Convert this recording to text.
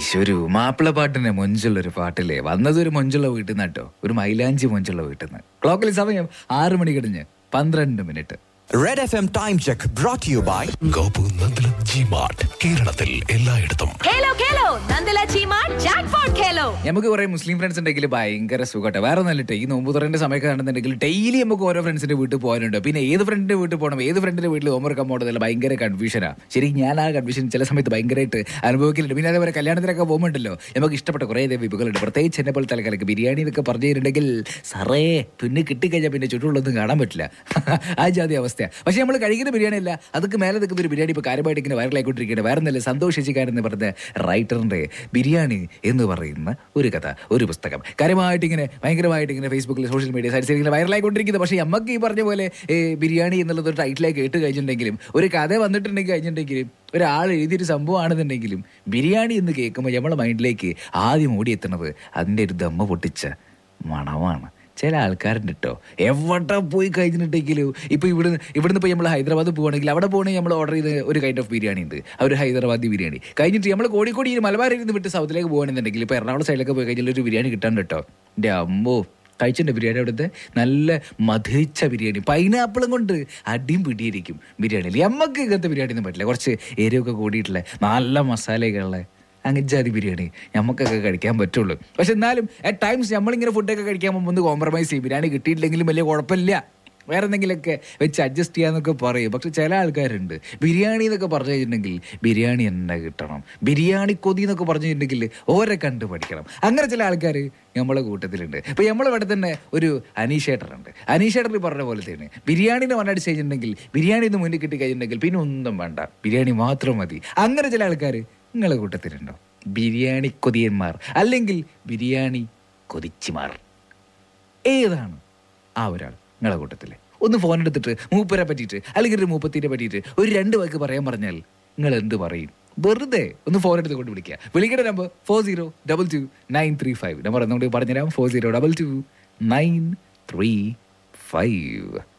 ഈശ്വരു മാപ്പിള പാട്ടിന്റെ മൊഞ്ചുള്ള ഒരു പാട്ടില്ലേ വന്നത് ഒരു മൊഞ്ചുള്ള വീട്ടിൽ നിന്ന് കേട്ടോ ഒരു മൈലാഞ്ചി മൊഞ്ചുള്ള വീട്ടിൽ നിന്ന് ക്ലോക്കിൽ സമയം ആറ് മണി കഴിഞ്ഞ് പന്ത്രണ്ട് minute red F M time check brought you by Gopu Nandanam G mart കേരളത്തിൽ എല്ലായിടത്തും ഖേലോ ഖേലോ നന്ദല ചീമാ ജാക്ക്പോട്ട് ഖേലോ നമുക്ക് കുറെ മുസ്ലിം ഫ്രണ്ട്സ് ഉണ്ടെങ്കിൽ ഭയങ്കര സുഖട്ടെ വേറെ ഒന്നല്ല ഈ നോമ്പ് തുറന്റെ സമയമൊക്കെ കാണുന്നുണ്ടെങ്കിൽ ഡെയിലി നമുക്ക് ഓരോ ഫ്രണ്ട്സിന്റെ വീട്ടിൽ പോകാനുണ്ട് പിന്നെ ഏത് ഫ്രണ്ടിന്റെ വീട്ടിൽ പോകണം ഏത് ഫ്രണ്ടിന്റെ വീട്ടിൽ ഹോംവർക്ക് പോകണമെന്നല്ല ഭയങ്കര കൺഫ്യൂഷനാണ് ശരി ഞാൻ ആ കൺഫ്യൂഷൻ ചില സമയത്ത് ഭയങ്കരമായിട്ട് അനുഭവിക്കലുണ്ട് പിന്നെ അതേപോലെ കല്യാണത്തിനൊക്കെ പോകുമ്പോണ്ടല്ലോ നമുക്ക് ഇഷ്ടപ്പെട്ട കുറേ വിഭവങ്ങളുണ്ട് പ്രത്യേകിച്ച് എന്നെ പോലെ തലക്കാലക്ക് ബിരിയാണി എന്നൊക്കെ പറഞ്ഞു തരുന്നുണ്ടെങ്കിൽ സറേ പിന്നെ കിട്ടിക്കഴിഞ്ഞാൽ പിന്നെ ചുറ്റുള്ളൊന്നും കാണാൻ പറ്റില്ല ആ ജാതി അവസ്ഥ പക്ഷേ നമ്മൾ കഴിക്കുന്ന ബിരിയാണി അല്ല അതൊക്കെ മേലെ നിൽക്കുന്ന ഒരു ബിരിയാണി ഇപ്പോൾ കാര്യമായിട്ട് ഇങ്ങനെ വൈറലായിക്കൊണ്ടിരിക്കുകയാണ് വേറെ നല്ല സന്തോഷ് ശശികാരൻ എന്ന് പറഞ്ഞ റൈറ്ററിന്റെ ബിരിയാണി എന്ന് പറയുന്ന ഒരു കഥ ഒരു പുസ്തകം കാര്യമായിട്ട് ഇങ്ങനെ ഭയങ്കരമായിട്ട് ഇങ്ങനെ ഫേസ്ബുക്കിൽ സോഷ്യൽ മീഡിയ സൈറ്റ്സിൽ ഇങ്ങനെ വൈറലായിക്കൊണ്ടിരിക്കുന്നത് പക്ഷേ നമുക്ക് ഈ പറഞ്ഞ പോലെ ഏ, ബിരിയാണി എന്നുള്ളത് ഒരു ടൈറ്റിലേക്ക് കേട്ട് കഴിഞ്ഞിട്ടുണ്ടെങ്കിലും ഒരു കഥ വന്നിട്ടുണ്ടെങ്കിൽ കഴിഞ്ഞിട്ടുണ്ടെങ്കിലും ഒരാൾ എഴുതിയൊരു സംഭവമാണെന്നുണ്ടെങ്കിലും ബിരിയാണി എന്ന് കേൾക്കുമ്പോൾ നമ്മളെ മൈൻഡിലേക്ക് ആദ്യം ഓടിയെത്തുന്നത് അതിൻ്റെ ഒരു ദമ്മ പൊട്ടിച്ച മണമാണ് ചില ആൾക്കാരുണ്ട് കേട്ടോ എവിടെ പോയി കഴിഞ്ഞിട്ടുണ്ടെങ്കിലും ഇപ്പോൾ ഇവിടുന്ന് ഇവിടുന്ന് ഇപ്പോൾ നമ്മൾ ഹൈദരാബാദ് പോകണമെങ്കിൽ അവിടെ പോകണമെങ്കിൽ നമ്മൾ ഓർഡർ ചെയ്ത ഒരു കൈൻഡ് ഓഫ് ബിരിയാണി ഉണ്ട് ആ ഒരു ഹൈദരാബാദി ബിരിയാണി കഴിഞ്ഞിട്ട് നമ്മൾ കോഴിക്കോട് ഈ മലബാറിൽ നിന്ന് വിട്ട് സൗത്തിലേക്ക് പോകുകയാണെന്നുണ്ടെങ്കിൽ ഇപ്പോൾ എറണാകുളം സൈഡിലൊക്കെ പോയി കഴിഞ്ഞാൽ ഒരു ബിരിയാണി കിട്ടാണ്ട് കേട്ടോ എൻ്റെ അമ്മോ കഴിച്ചിട്ടുണ്ട് ബിരിയാണി അവിടുത്തെ നല്ല മധുരിച്ച ബിരിയാണി പൈനാപ്പിളും കൊണ്ട് അടിയും പിടിയിരിക്കും ബിരിയാണിയിൽ നമുക്ക് ഇങ്ങനത്തെ ബിരിയാണി ഒന്നും പറ്റില്ല കുറച്ച് എരിവൊക്കെ കൂടിയിട്ടുള്ള നല്ല മസാലയൊക്കെ അങ്ങനെ ജാതി ബിരിയാണി നമുക്കൊക്കെ കഴിക്കാൻ പറ്റുള്ളൂ പക്ഷെ എന്നാലും അറ്റ് ടൈംസ് നമ്മളിങ്ങനെ ഫുഡൊക്കെ കഴിക്കാൻ പോകുമ്പോൾ ഒന്ന് കോംപ്രമൈസ് ചെയ്യും ബിരിയാണി കിട്ടിയിട്ടില്ലെങ്കിലും വലിയ കുഴപ്പമില്ല വേറെ എന്തെങ്കിലുമൊക്കെ വെച്ച് അഡ്ജസ്റ്റ് ചെയ്യാന്നൊക്കെ പറയും പക്ഷെ ചില ആൾക്കാരുണ്ട് ബിരിയാണി എന്നൊക്കെ പറഞ്ഞു കഴിഞ്ഞിട്ടുണ്ടെങ്കിൽ ബിരിയാണി തന്നെ കിട്ടണം ബിരിയാണി കൊതി എന്നൊക്കെ പറഞ്ഞു കഴിഞ്ഞിട്ടുണ്ടെങ്കിൽ ഓരെ കണ്ട് പഠിക്കണം അങ്ങനെ ചില ആൾക്കാർ നമ്മളെ കൂട്ടത്തിലുണ്ട് ഇപ്പൊ നമ്മളെ ഇവിടെ തന്നെ ഒരു അനീഷേട്ടറുണ്ട് അനീഷേട്ടർ പറഞ്ഞ പോലെ തന്നെ ബിരിയാണി എന്ന് പറഞ്ഞടിച്ച് കഴിഞ്ഞിട്ടുണ്ടെങ്കിൽ ബിരിയാണി എന്ന് മുന്നിൽ കിട്ടി കഴിഞ്ഞിട്ടുണ്ടെങ്കിൽ പിന്നെ ഒന്നും വേണ്ട ബിരിയാണി മാത്രം മതി അങ്ങനെ ചില ആൾക്കാർ നിങ്ങളെ കൂട്ടത്തിലുണ്ടോ ബിരിയാണി കൊതിയന്മാർ അല്ലെങ്കിൽ ബിരിയാണി കൊതിച്ചിമാർ ഏതാണ് ആ ഒരാൾ നിങ്ങളെ കൂട്ടത്തില് ഒന്ന് ഫോൺ എടുത്തിട്ട് മൂപ്പരെ പറ്റിയിട്ട് അല്ലെങ്കിൽ ഒരു മൂപ്പത്തിനെ പറ്റിയിട്ട് ഒരു രണ്ട് വാക്ക് പറയാൻ പറഞ്ഞാൽ നിങ്ങൾ എന്ത് പറയും വെറുതെ ഒന്ന് ഫോൺ എടുത്ത് കൊണ്ട് വിളിക്കുക വിളിക്കേണ്ട number four zero double two nine three five number ഒന്നുകൂടി പറഞ്ഞുതരാം four zero double two nine three five